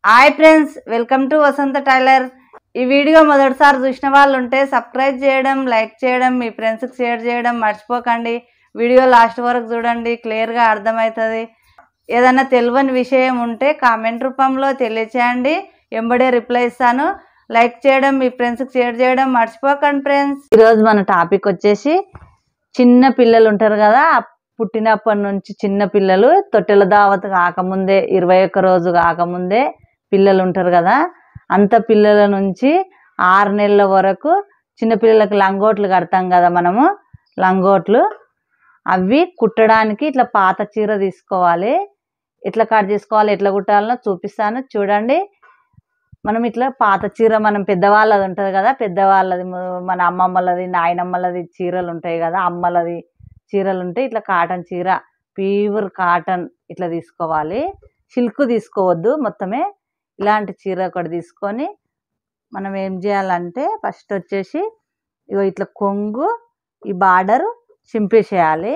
hi friends welcome to Vasantha tailor ఈ video మొదటిసారి చూసిన వాళ్ళు ఉంటే సబ్స్క్రైబ్ చేయడం లైక్ చేయడం మీ ఫ్రెండ్స్కి షేర్ చేయడం మర్చిపోకండి వీడియో లాస్ట్ వరకు చూడండి క్లియర్గా అర్థమవుతుంది ఏదైనా తెలియని విషయం ఉంటే కామెంట్ రూపంలో తెలియచేయండి ఎంబడే రిప్లై ఇస్తాను లైక్ చేయడం మీ ఫ్రెండ్స్కి షేర్ చేయడం మర్చిపోకండి ఫ్రెండ్స్ ఈరోజు మన టాపిక్ వచ్చేసి చిన్న పిల్లలు ఉంటారు కదా పుట్టినప్పటి నుంచి చిన్న పిల్లలు తొట్టెల దావత్ కాకముందే ఇరవై ఒక్క రోజు కాకముందే పిల్లలు ఉంటారు కదా అంత పిల్లల నుంచి ఆరు నెలల వరకు చిన్న పిల్లలకు లంగోట్లు కడతాం కదా మనము లంగోట్లు అవి కుట్టడానికి ఇట్లా పాత చీర తీసుకోవాలి ఎట్లా కట్ చేసుకోవాలి ఎట్లా కుట్టాలనో చూపిస్తాను చూడండి మనం ఇట్లా పాత చీర మనం పెద్దవాళ్ళది ఉంటుంది కదా పెద్దవాళ్ళది మ- మన అమ్మమ్మలది నాయనమ్మలది చీరలు ఉంటాయి కదా అమ్మలది చీరలు ఉంటాయి ఇట్లా కాటన్ చీర ప్యూర్ కాటన్ ఇట్లా తీసుకోవాలి సిల్క్ తీసుకోవద్దు మొత్తమే ఇలాంటి చీర ఒకటి తీసుకొని మనం ఏం చేయాలంటే ఫస్ట్ వచ్చేసి ఇగో ఇట్లా కొంగు ఈ బార్డర్ చింపేసేయాలి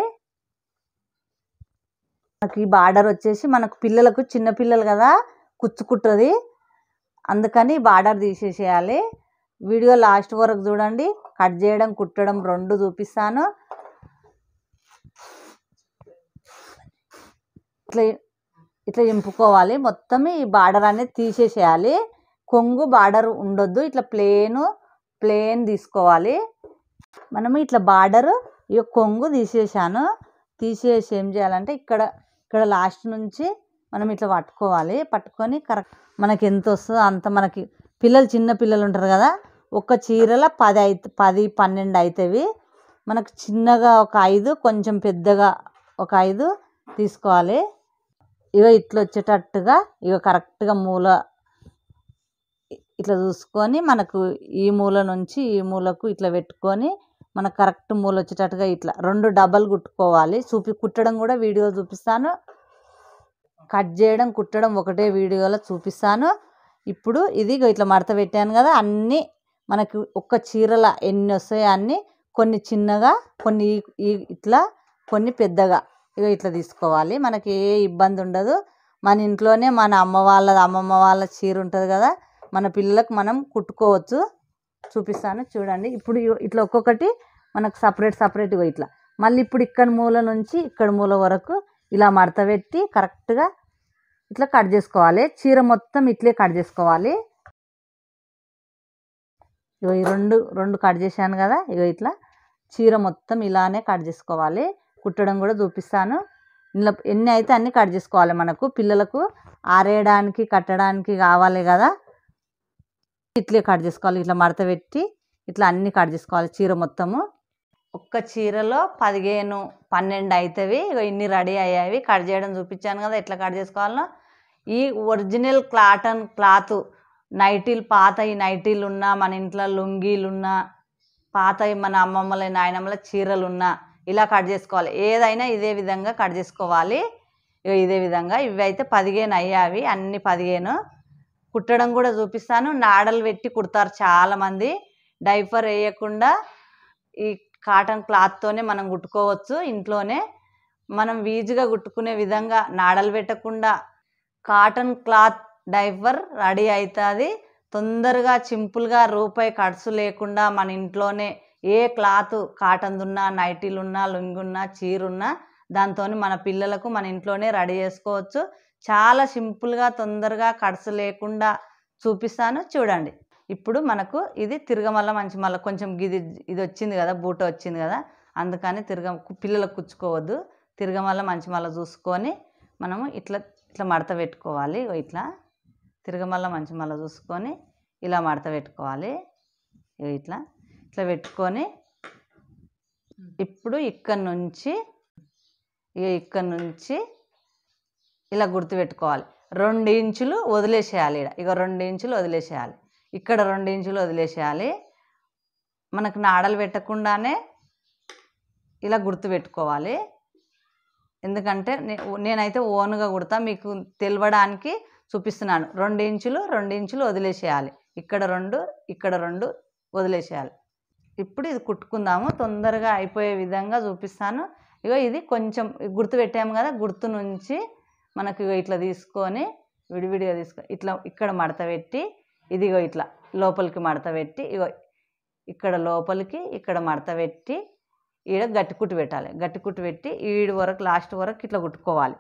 మనకి ఈ బార్డర్ వచ్చేసి మనకు పిల్లలకు చిన్న పిల్లలు కదా కుచ్చుకుంటుంది అందుకని బార్డర్ తీసేసేయాలి వీడియో లాస్ట్ వరకు చూడండి కట్ చేయడం కుట్టడం రెండు చూపిస్తాను ఇట్లా ఇట్లా ఇంపుకోవాలి మొత్తం ఈ బార్డర్ అనేది తీసేసేయాలి కొంగు బార్డర్ ఉండొద్దు ఇట్లా ప్లేన్ ప్లేన్ తీసుకోవాలి మనము ఇట్లా బార్డర్ ఈ కొంగు తీసేసాను తీసేసి ఏం చేయాలంటే ఇక్కడ ఇక్కడ లాస్ట్ నుంచి మనం ఇట్లా పట్టుకోవాలి పట్టుకొని కరెక్ట్ మనకి ఎంత వస్తుందో అంత మనకి పిల్లలు చిన్న పిల్లలు ఉంటారు కదా ఒక చీరల పది అయితే పది పన్నెండు అవుతాయి మనకు చిన్నగా ఒక ఐదు కొంచెం పెద్దగా ఒక ఐదు తీసుకోవాలి ఇక ఇట్లా వచ్చేటట్టుగా ఇక కరెక్ట్గా మూల ఇట్లా చూసుకొని మనకు ఈ మూల నుంచి ఈ మూలకు ఇట్లా పెట్టుకొని మనకు కరెక్ట్ మూల వచ్చేటట్టుగా ఇట్లా రెండు డబల్ కుట్టుకోవాలి చూపి కుట్టడం కూడా వీడియో చూపిస్తాను కట్ చేయడం కుట్టడం ఒకటే వీడియోలో చూపిస్తాను ఇప్పుడు ఇది ఇగో ఇట్లా మడత పెట్టాను కదా అన్నీ మనకి ఒక్క చీరల ఎన్ని వస్తాయో అన్నీ కొన్ని చిన్నగా కొన్ని ఈ- ఈ ఇట్లా కొన్ని పెద్దగా ఇక ఇట్లా తీసుకోవాలి మనకి ఏ ఇబ్బంది ఉండదు మన ఇంట్లోనే మన అమ్మ వాళ్ళ అమ్మమ్మ వాళ్ళ చీర ఉంటుంది కదా మన పిల్లలకు మనం కుట్టుకోవచ్చు చూపిస్తాను చూడండి ఇప్పుడు ఇగో ఇట్లా ఒక్కొక్కటి మనకు సపరేట్ సపరేట్గా ఇట్లా మళ్ళీ ఇప్పుడు ఇక్కడ మూల నుంచి ఇక్కడ మూల వరకు ఇలా మడత పెట్టి కరెక్ట్గా ఇట్లా కట్ చేసుకోవాలి చీర మొత్తం ఇట్లే కట్ చేసుకోవాలి ఇగో ఈ రెండు రెండు కట్ చేశాను కదా ఇగో ఇట్లా చీర మొత్తం ఇలానే కట్ చేసుకోవాలి కుట్టడం కూడా చూపిస్తాను ఇందులో ఎన్ని అయితే అన్ని కట్ చేసుకోవాలి మనకు పిల్లలకు ఆరేయడానికి కట్టడానికి కావాలి కదా ఇట్లే కట్ చేసుకోవాలి ఇట్లా మడత పెట్టి ఇట్లా అన్ని కట్ చేసుకోవాలి చీర మొత్తము ఒక్క చీరలో పదిహేను పన్నెండు అవుతాయి ఇగో ఇన్ని రెడీ అయ్యాయి కట్ చేయడం చూపించాను కదా ఎట్లా కట్ చేసుకోవాలో ఈ ఒరిజినల్ కాటన్ క్లాత్ నైటీలు పాత ఈ నైటీలు ఉన్నా మన ఇంట్లో లుంగీలు ఉన్నా పాత మన అమ్మమ్మల నాయనమ్మల చీరలు ఉన్నా ఇలా కట్ చేసుకోవాలి ఏదైనా ఇదే విధంగా కట్ చేసుకోవాలి ఇగో ఇదే విధంగా ఇవి అయితే పదిహేను అయ్యావి అన్ని పదిహేను కుట్టడం కూడా చూపిస్తాను నాడలు పెట్టి కుడతారు చాలామంది డైపర్ వేయకుండా ఈ కాటన్ క్లాత్తోనే మనం కుట్టుకోవచ్చు ఇంట్లోనే మనం వీజుగా కుట్టుకునే విధంగా నాడలు పెట్టకుండా కాటన్ క్లాత్ డైపర్ రెడీ అవుతుంది తొందరగా సింపుల్గా రూపాయి ఖర్చు లేకుండా మన ఇంట్లోనే ఏ క్లాత్ కాటన్ ఉన్నా నైటీలు ఉన్నా లుంగి ఉన్నా చీర ఉన్నా దాంతో మన పిల్లలకు మన ఇంట్లోనే రెడీ చేసుకోవచ్చు చాలా సింపుల్గా తొందరగా ఖర్చు లేకుండా చూపిస్తాను చూడండి ఇప్పుడు మనకు ఇది తిరగమల్ల మంచి మళ్ళీ కొంచెం ఇది ఇది వచ్చింది కదా బూట వచ్చింది కదా అందుకని తిరగ పిల్లలకు కుచ్చుకోవద్దు తిరగమల్ల మంచి మళ్ళీ చూసుకొని మనము ఇట్లా ఇట్లా మడత పెట్టుకోవాలి ఇగో ఇట్లా తిరగమల్ల మంచి మళ్ళీ చూసుకొని ఇలా మడత పెట్టుకోవాలి ఇగో ఇట్లా ఇట్లా పెట్టుకొని ఇప్పుడు ఇక్కడ నుంచి ఇక ఇక్కడ నుంచి ఇలా గుర్తుపెట్టుకోవాలి రెండు ఇంచులు వదిలేసేయాలి ఇక్కడ ఇక రెండు ఇంచులు వదిలేసేయాలి ఇక్కడ రెండు ఇంచులు వదిలేసేయాలి మనకు నాడలు పెట్టకుండానే ఇలా గుర్తుపెట్టుకోవాలి ఎందుకంటే నే- నేనైతే ఓన్గా కుడతా మీకు తెలవడానికి చూపిస్తున్నాను రెండు ఇంచులు రెండు ఇంచులు వదిలేసేయాలి ఇక్కడ రెండు ఇక్కడ రెండు వదిలేసేయాలి ఇప్పుడు ఇది కుట్టుకుందాము తొందరగా అయిపోయే విధంగా చూపిస్తాను ఇగో ఇది కొంచెం గుర్తు పెట్టాము కదా గుర్తు నుంచి మనకి ఇగో ఇట్లా తీసుకొని విడివిడిగా తీసుకో ఇట్లా ఇక్కడ మడత పెట్టి ఇదిగో ఇట్లా లోపలికి మడత పెట్టి ఇగో ఇక్కడ లోపలికి ఇక్కడ మడత పెట్టి ఈడ గట్టి కుట్టు పెట్టాలి గట్టి కుట్టు పెట్టి ఈడు వరకు లాస్ట్ వరకు ఇట్లా కుట్టుకోవాలి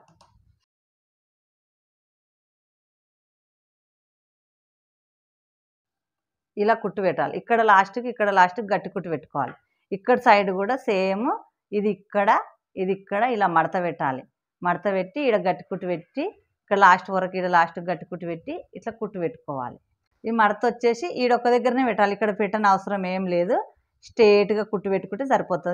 ఇలా కుట్టు పెట్టాలి ఇక్కడ లాస్ట్కి ఇక్కడ లాస్ట్కి గట్టి కుట్టు పెట్టుకోవాలి ఇక్కడ సైడ్ కూడా సేమ్ ఇది ఇక్కడ ఇది ఇక్కడ ఇలా మడత పెట్టాలి మడత పెట్టి ఈడ గట్టి కుట్టు పెట్టి ఇక్కడ లాస్ట్ వరకు ఈడ లాస్ట్ గట్టి కుట్టు పెట్టి ఇట్లా కుట్టు పెట్టుకోవాలి ఈ మడత వచ్చేసి ఈడొక్క దగ్గరనే పెట్టాలి ఇక్కడ పెట్టని అవసరం ఏం లేదు స్ట్రేట్గా కుట్టు పెట్టుకుంటే సరిపోతుంది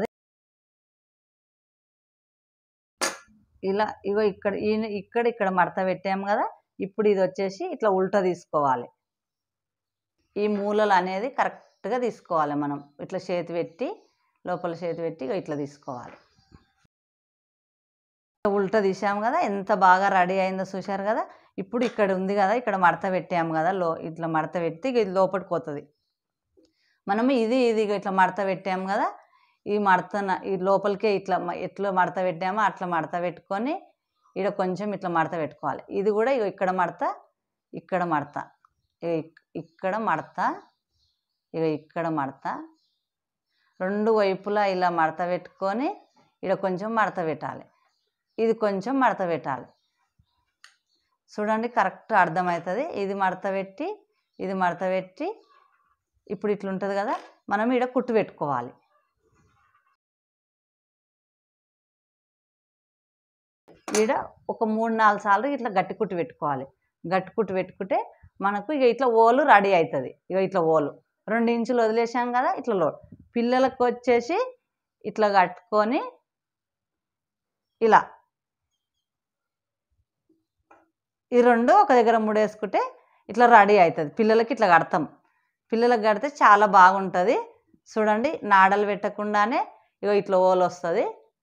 ఇలా ఇగో ఇక్కడ ఈయన ఇక్కడ ఇక్కడ మడత పెట్టాము కదా ఇప్పుడు ఇది వచ్చేసి ఇట్లా ఉల్టా తీసుకోవాలి ఈ మూలలు అనేది కరెక్ట్గా తీసుకోవాలి మనం ఇట్లా చేతి పెట్టి లోపల చేతి పెట్టి ఇగో ఇట్లా తీసుకోవాలి ఉల్టా తీసాము కదా ఎంత బాగా రెడీ అయిందో చూశారు కదా ఇప్పుడు ఇక్కడ ఉంది కదా ఇక్కడ మడత పెట్టాము కదా లో ఇట్లా మడత పెట్టి ఇక ఇది లోపలికి పోతుంది మనము ఇది ఇది ఇగో ఇట్లా మడత పెట్టాము కదా ఈ మడత న- ఈ లోపలికే ఇట్లా మ- ఎట్లా మడత పెట్టామో అట్లా మడత పెట్టుకొని ఇక్కడ కొంచెం ఇట్లా మడత పెట్టుకోవాలి ఇది కూడా ఇగో ఇక్కడ మడత ఇక్కడ మడత ఇగో ఇక్- ఇక్కడ మడత ఇక ఇక్కడ మడత రెండు వైపులా ఇలా మడత పెట్టుకొని ఇక్కడ కొంచెం మడత పెట్టాలి ఇది కొంచెం మడత పెట్టాలి చూడండి కరెక్ట్ అర్థమవుతుంది ఇది మడత పెట్టి ఇది మడత పెట్టి ఇప్పుడు ఇట్లా ఉంటుంది కదా మనం ఇక్కడ కుట్టు పెట్టుకోవాలి ఈడ ఒక మూడు నాలుగు సార్లు ఇట్లా గట్టి కుట్టు పెట్టుకోవాలి గట్టి కుట్టు పెట్టుకుంటే మనకు ఇక ఇట్లా ఓలు రెడీ అవుతుంది ఇక ఇట్లా ఓలు రెండు ఇంచులు వదిలేసాం కదా ఇట్లా లో పిల్లలకు వచ్చేసి ఇట్లా కట్టుకొని ఇలా ఈ రెండు ఒక దగ్గర ముడేసుకుంటే ఇట్లా రెడీ అవుతుంది పిల్లలకి ఇట్లా కడతాం పిల్లలకు కడితే చాలా బాగుంటుంది చూడండి నాడలు పెట్టకుండానే ఇగో ఇట్లా ఓలు వస్తుంది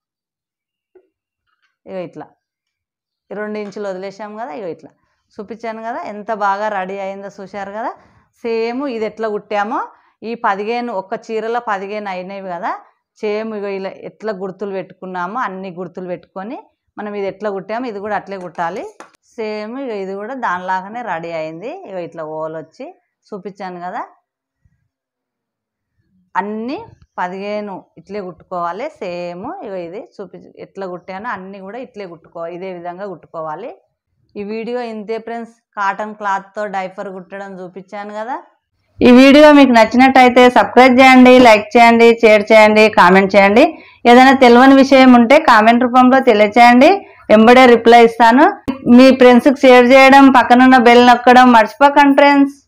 ఇగో ఇట్లా ఈ రెండు ఇంచులు వదిలేసాం కదా ఇగో ఇట్లా చూపించాను కదా ఎంత బాగా రెడీ అయిందో చూశారు కదా సేమ్ ఇది ఎట్లా కుట్టామో ఈ పదిహేను ఒక్క చీరలో పదిహేను అయినవి కదా సేమ్ ఇగో ఇలా ఎట్లా గుర్తులు పెట్టుకున్నామో అన్ని గుర్తులు పెట్టుకొని మనం ఇది ఎట్లా కుట్టామో ఇది కూడా అట్లే కుట్టాలి సేమ్ ఇక ఇది కూడా దానిలాగానే రెడీ అయింది ఇక ఇట్లా ఓలు వచ్చి చూపించాను కదా అన్నీ పదిహేను ఇట్లే కుట్టుకోవాలి సేమ్ ఇక ఇది చూపి ఎట్లా కుట్టానో అన్నీ కూడా ఇట్లే కుట్టుకోవాలి ఇదే విధంగా కుట్టుకోవాలి ఈ వీడియో ఇంతే ఫ్రెండ్స్ కాటన్ క్లాత్తో డైపర్ కుట్టడం చూపించాను కదా ఈ వీడియో మీకు నచ్చినట్టయితే సబ్స్క్రైబ్ చేయండి లైక్ చేయండి షేర్ చేయండి కామెంట్ చేయండి ఏదైనా తెలియని విషయం ఉంటే కామెంట్ రూపంలో తెలియచేయండి వెంబడే రిప్లై ఇస్తాను మీ ఫ్రెండ్స్కి షేర్ చేయడం పక్కనున్న బెల్ నొక్కడం మర్చిపోకండి ఫ్రెండ్స్